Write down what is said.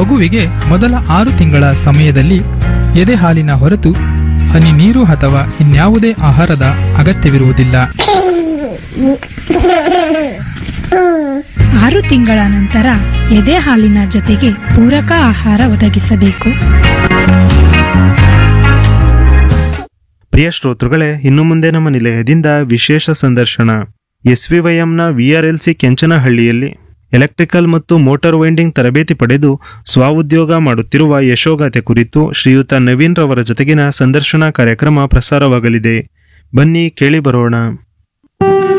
ಮಗುವಿಗೆ ಮೊದಲ ಆರು ತಿಂಗಳ ಸಮಯದಲ್ಲಿ ಎದೆ ಹಾಲಿನ ಹೊರತು ಹನಿ ನೀರು ಅಥವಾ ಇನ್ಯಾವುದೇ ಆಹಾರದ ಅಗತ್ಯವಿರುವುದಿಲ್ಲ ಆರು ತಿಂಗಳ ನಂತರ ಎದೆ ಹಾಲಿನ ಜೊತೆಗೆ ಪೂರಕ ಆಹಾರ ಒದಗಿಸಬೇಕು ಪ್ರಿಯ ಶ್ರೋತೃಗಳೇ ಇನ್ನು ಮುಂದೆ ನಮ್ಮ ನಿಲಯದಿಂದ ವಿಶೇಷ ಸಂದರ್ಶನ ಎಸ್ವಿವೈಎಂನ ವಿಆರ್ಎಲ್ಸಿ ಕೆಂಚನಹಳ್ಳಿಯಲ್ಲಿ ಎಲೆಕ್ಟ್ರಿಕಲ್ ಮತ್ತು ಮೋಟಾರ್ ವೈಂಡಿಂಗ್ ತರಬೇತಿ ಪಡೆದು ಸ್ವಉದ್ಯೋಗ ಮಾಡುತ್ತಿರುವ ಯಶೋಗಾಥೆ ಕುರಿತು ಶ್ರೀಯುತ ನವೀನ್ ರವರ ಜೊತೆಗಿನ ಸಂದರ್ಶನ ಕಾರ್ಯಕ್ರಮ ಪ್ರಸಾರವಾಗಲಿದೆ ಬನ್ನಿ ಕೇಳಿ ಬರೋಣ